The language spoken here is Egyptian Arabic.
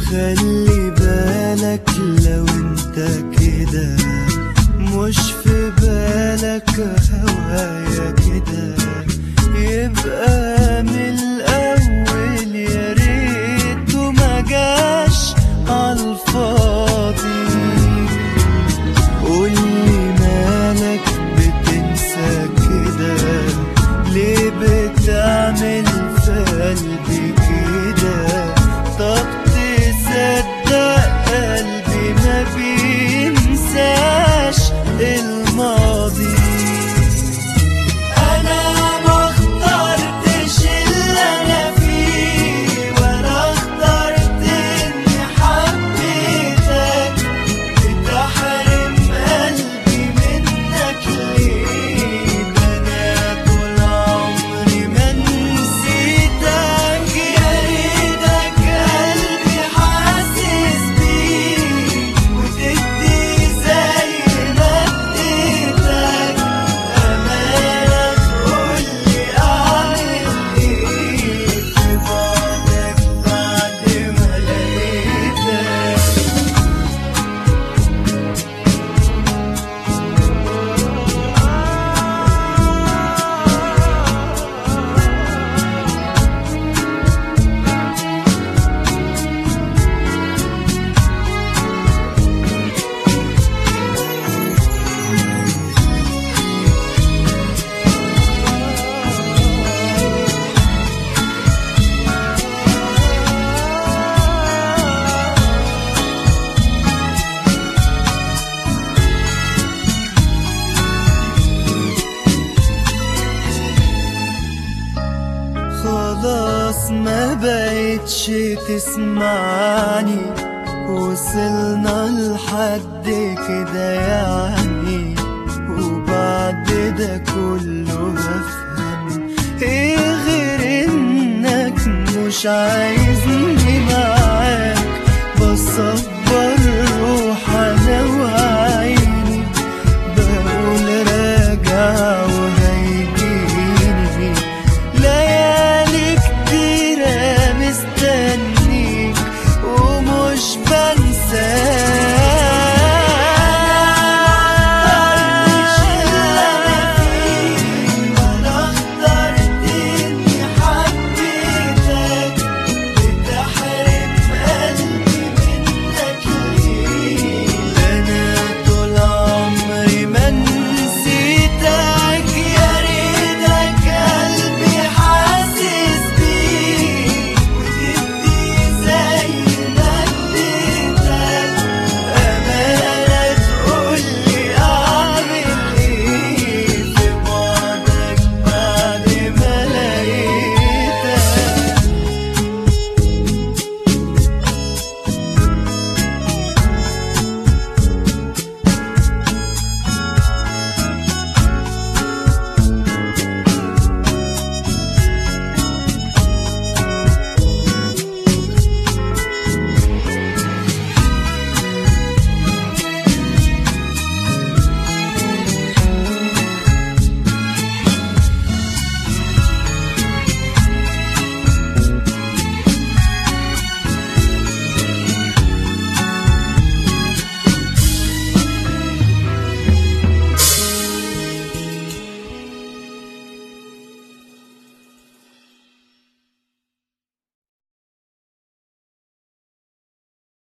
خلي بالك لو انت كده مش في بالك هوايا كده يبقى من الاول يا ريته ما جاش عالفاضي قولي مالك بتنسى كده ليه بتعمل في قلبي كده طب تصدق قلبي ما بينساش الماضي انا ما اخترتش اللي انا فيه ولا اخترت اني حبيتك بتحرم قلبي منك ليه ده انا طول عمري ما نسيتك يا ريتك قلبي حاسس بيه وتدي زي ما اديتك امانه تقولي اعمل ايه في بعدك بعد ما لقيتك خلاص ما بقتش تسمعني وصلنا لحد كده يعني وبعد ده كله بفهم ايه غير انك مش عايز